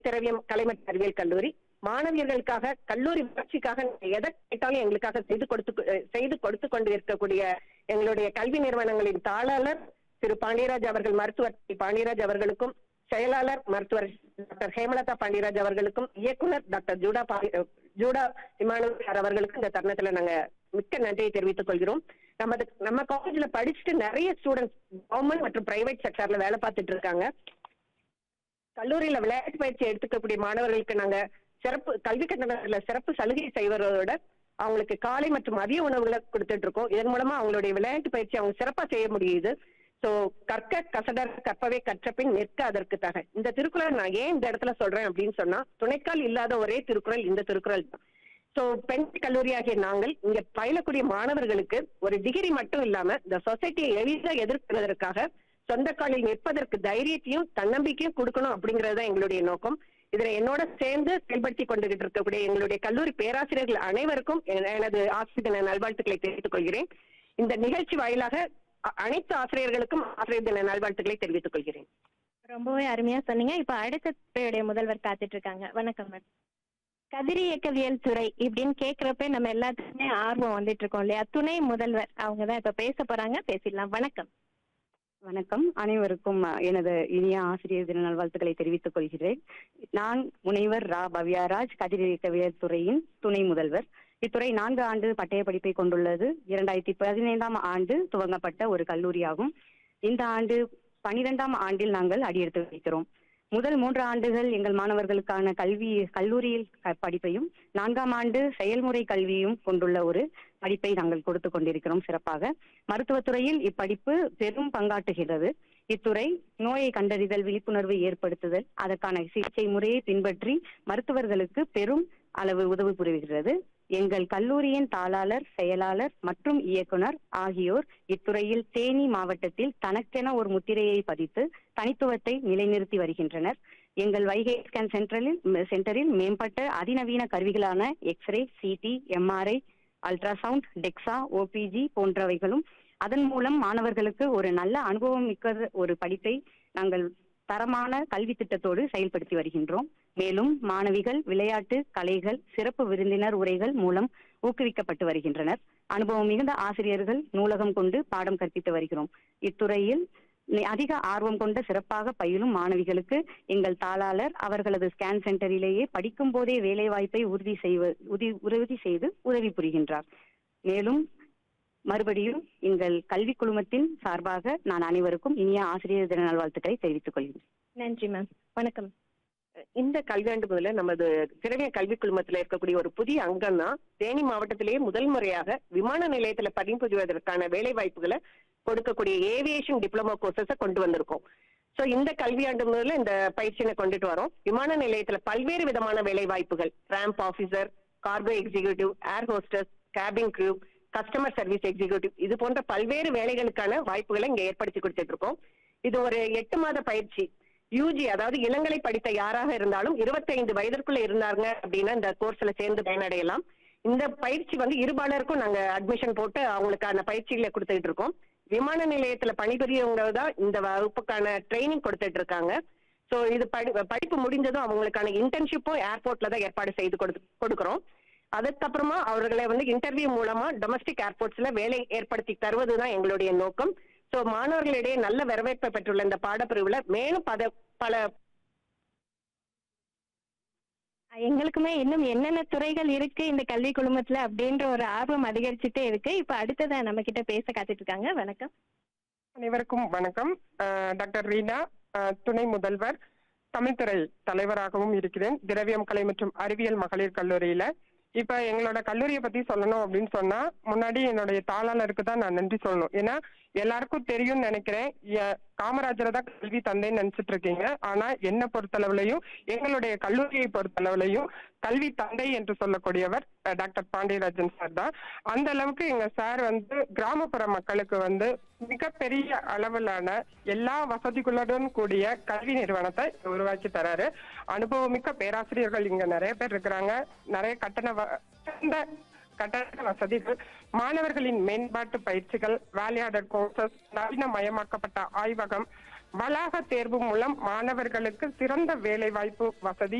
திரவியம் கலை மற்றும் அறிவியல் கல்லூரி மாணவியர்களுக்காக கல்லூரி வளர்ச்சிக்காக எதை கேட்டாலும் எங்களுக்காக செய்து கொடுத்து அஹ், செய்து கொடுத்து கொண்டு இருக்கக்கூடிய எங்களுடைய கல்வி நிறுவனங்களின் தாளாளர் திரு பாண்டியராஜ் அவர்கள் மருத்துவர் டி. பாண்டியராஜ் அவர்களுக்கும் செயலாளர் மருத்துவர் டாக்டர் ஹேமலதா பாண்டியராஜ் அவர்களுக்கும் இயக்குனர் டாக்டர் ஜூடா பாண்டி- அஹ், ஜூடா இமானுவல் சார் அவர்களுக்கும் இந்த தருணத்துல நாங்க மிக்க நன்றியை தெரிவித்துக் கொள்கிறோம் நமது நம்ம காலேஜ்ல படிச்சுட்டு நிறைய ஸ்டூடெண்ட்ஸ் கவர்மெண்ட் மற்றும் பிரைவேட் செக்டர்ல வேலை பார்த்துட்டு இருக்காங்க கல்லூரியில விளையாட்டு பயிற்சி எடுத்துக்கக்கூடிய மாணவர்களுக்கு நாங்க சிறப்பு கல்வி கட்டணத்துல சிறப்பு சலுகை செய்வதோட அவங்களுக்கு காலை மற்றும் மதிய உணவுகளை கொடுத்துட்டு இருக்கோம் இதன் மூலமா அவங்களுடைய விளையாட்டு பயிற்சி அவங்க சிறப்பா செய்ய முடியுது சோ கற்க கசடர் கற்பவே கற்றபின் நிற்க அதற்கு தக இந்த திருக்குறள் நான் ஏன் இந்த இடத்துல சொல்றேன் அப்படின்னு சொன்னா துணைக்கால் இல்லாத ஒரே திருக்குறள் இந்த திருக்குறள் தான் சோ பெண் கல்லூரியாகிய நாங்கள் இங்க பயிலக்கூடிய மாணவர்களுக்கு ஒரு டிகிரி மட்டும் இல்லாம இந்த சொசைட்டியை எளிதாக எதிர்க்கிறதற்காக சொந்த காலில் நிற்பதற்கு தைரியத்தையும் தன்னம்பிக்கையும் கொடுக்கணும் அப்படிங்கறது தான் எங்களுடைய நோக்கம் இதுல என்னோட சேர்ந்து செயல்படுத்தி கொண்டுகிட்டு இருக்கக்கூடிய எங்களுடைய கல்லூரி பேராசிரியர்கள் அனைவருக்கும் என- எனது ஆசிரியர் தின நல்வாழ்த்துக்களை தெரிவித்துக் கொள்கிறேன் இந்த நிகழ்ச்சி வாயிலாக அ- அனைத்து ஆசிரியர்களுக்கும் ஆசிரியர் தின நல்வாழ்த்துக்களை தெரிவித்துக் கொள்கிறேன் ரொம்பவே அருமையா சொன்னீங்க இப்ப அடுத்த துறையுடைய முதல்வர் காத்துட்டு இருக்காங்க வணக்கம் மேடம் கதிரி இயக்கவியல் துறை இப்படின்னு கேக்குறப்ப நம்ம எல்லாத்துக்குமே ஆர்வம் வந்துட்டு இருக்கோம் இல்லையா துணை முதல்வர் அவங்க தான் இப்ப பேச போறாங்க பேசிடலாம் வணக்கம் வணக்கம் அனைவருக்கும் அஹ், எனது இனிய ஆசிரியர் தின நல்வாழ்த்துக்களை தெரிவித்துக் கொள்கிறேன் நான் முனைவர் ரா பவ்யாராஜ் கதிரியக்கவியல் துறையின் துணை முதல்வர் இத்துறை நான்கு ஆண்டு பட்டய படிப்பை கொண்டுள்ளது இரண்டாயிரத்தி பதினைந்தாம் ஆண்டு துவங்கப்பட்ட ஒரு கல்லூரியாகும் இந்த ஆண்டு பனிரெண்டாம் ஆண்டில் நாங்கள் அடியெடுத்து வைக்கிறோம் முதல் மூன்று ஆண்டுகள் எங்கள் மாணவர்களுக்கான கல்வி கல்லூரியில் க- படிப்பையும் நான்காம் ஆண்டு செயல்முறை கல்வியும் கொண்டுள்ள ஒரு படிப்பை நாங்கள் கொடுத்து கொண்டிருக்கிறோம் சிறப்பாக மருத்துவத்துறையில் இப்படிப்பு பெரும் பங்காற்றுகிறது இத்துறை நோயை கண்டறிதல் விழிப்புணர்வு ஏற்படுத்துதல் அதற்கான சிகிச்சை முறையை பின்பற்றி மருத்துவர்களுக்கு பெரும் அளவு உதவி புரிகிறது எங்கள் கல்லூரியின் தாளாளர் செயலாளர் மற்றும் இயக்குனர் ஆகியோர் இத்துறையில் தேனி மாவட்டத்தில் தனக்கென ஒரு முத்திரையை பதித்து தனித்துவத்தை நிலைநிறுத்தி வருகின்றனர் எங்கள் வைகை ஸ்கேன் சென்டரில் சென்டரில் மேம்பட்ட அதிநவீன கருவிகளான x ray CT MRI ultrasound DEXA OPG போன்றவைகளும் அதன் மூலம் மாணவர்களுக்கு ஒரு நல்ல அனுபவம் மிக்க ஒரு படிப்பை நாங்கள் தரமான கல்வி திட்டத்தோடு செயல்படுத்தி வருகின்றோம் மேலும் மாணவிகள் விளையாட்டு கலைகள் சிறப்பு விருந்தினர் உரைகள் மூலம் ஊக்குவிக்கப்பட்டு வருகின்றனர் அனுபவம் மிகுந்த ஆசிரியர்கள் நூலகம் கொண்டு பாடம் கற்பித்து வருகிறோம் இத்துறையில் நி- அதிக ஆர்வம் கொண்ட சிறப்பாக பயிலும் மாணவிகளுக்கு எங்கள் தாளாளர் அவர்களது ஸ்கேன் சென்டரிலேயே படிக்கும் போதே வேலை வாய்ப்பை உறுதி செய்வ உதி- உறுதி செய்து உதவி புரிகின்றார் மேலும் மறுபடியும் எங்கள் கல்வி குழுமத்தின் சார்பாக நான் அனைவருக்கும் இனிய ஆசிரியர் தின நல்வாழ்த்துக்களை தெரிவித்துக் கொள்கிறேன் நன்றி மேம் வணக்கம் இந்த கல்வியாண்டு முதல்ல நமது திரவிய கல்வி குழுமத்துல இருக்கக்கூடிய ஒரு புதிய அங்கம் தான் தேனி மாவட்டத்திலேயே முதல் முறையாக விமான நிலையத்துல பணிபுரிவதற்கான வேலை வாய்ப்புகளை கொடுக்கக்கூடிய ஏவியேஷன் டிப்ளமோ கோர்சஸ கொண்டு வந்திருக்கோம் சோ இந்த கல்வியாண்டு முதல்ல இந்த பயிற்சியினை கொண்டுட்டு வரோம் விமான நிலையத்துல பல்வேறு விதமான வேலை வாய்ப்புகள் ramp officer cargo executive air hostess cabin crew customer service executive இது போன்ற பல்வேறு வேலைகளுக்கான வாய்ப்புகளை இங்க ஏற்படுத்தி கொடுத்துட்டு இருக்கோம் இது ஒரு எட்டு மாத பயிற்சி யூஜி அதாவது இளங்கலை படித்த யாராக இருந்தாலும் 25 வயதிற்குள்ள இருந்தாங்க அப்படின்னா இந்த கோர்ஸ்ல சேர்ந்து பயனடையலாம் இந்த பயிற்சி வந்து இருபாலருக்கும் நாங்க அட்மிஷன் போட்டு அவங்களுக்கான பயிற்சிகளை கொடுத்துட்டு இருக்கோம் விமான நிலையத்துல பணிபுரியவங்க தான் இந்த வகுப்புக்கான ட்ரைனிங் கொடுத்துட்டு இருக்காங்க சோ இது படி படிப்பு முடிஞ்சதும் அவங்களுக்கான இன்டர்ன்ஷிப்பும் ஏர்போர்ட்ல தான் ஏற்பாடு செய்து கொடு கொடுக்குறோம் அதுக்கப்புறமா அவர்களை வந்து இன்டர்வியூ மூலமா டொமஸ்டிக் ஏர்போர்ட்ஸ்ல வேலை ஏற்படுத்தி தருவதுதான் எங்களுடைய நோக்கம் சோ மாணவர்களிடையே நல்ல வரவேற்பை பெற்றுள்ள இந்த பாடப்பிரிவுல மேலும் பத பல எங்களுக்குமே இன்னும் என்னென்ன துறைகள் இருக்கு இந்த கல்வி குழுமத்துல அப்படின்ற ஒரு ஆர்வம் அதிகரிச்சுட்டே இருக்கு இப்ப அடுத்ததா நம்ம கிட்ட பேச காத்துட்டு இருக்காங்க வணக்கம் அனைவருக்கும் வணக்கம் அஹ் டாக்டர் ரீனா அஹ் துணை முதல்வர் தமிழ்துறை தலைவராகவும் இருக்கிறேன் திரவியம் கலை மற்றும் அறிவியல் மகளிர் கல்லூரியில இப்ப எங்களோட கல்லூரியை பத்தி சொல்லணும் அப்படின்னு சொன்னா முன்னாடி என்னுடைய தாளாளருக்கு தான் நான் நன்றி சொல்லணும் ஏன்னா எல்லாருக்கும் தெரியும்னு நினைக்கிறேன் எ- காமராஜரை தான் கல்வி தந்தைன்னு நினைச்சிட்டு இருக்கீங்க ஆனா என்ன பொறுத்தளவுலையும் எங்களுடைய கல்லூரியை பொறுத்தளவுலையும் கல்வி தந்தை என்று சொல்லக்கூடியவர் அஹ், டாக்டர் பாண்டியராஜன் சார் தான் அந்த அளவுக்கு எங்க சார் வந்து கிராமப்புற மக்களுக்கு வந்து மிகப்பெரிய அளவிலான எல்லா வசதிகளுடன் கூடிய கல்வி நிறுவனத்தை உருவாக்கி தராரு அனுபவமிக்க பேராசிரியர்கள் இங்க நிறைய பேர் இருக்கிறாங்க நிறைய கட்டண வ- சிறந்த கட்டண வசதிகள் மாணவர்களின் மேம்பாட்டு பயிற்சிகள் வேலையாடர் கோர்சஸ் நவீனமயமாக்கப்பட்ட ஆய்வகம் வளாக தேர்வு மூலம் மாணவர்களுக்கு சிறந்த வேலைவாய்ப்பு வசதி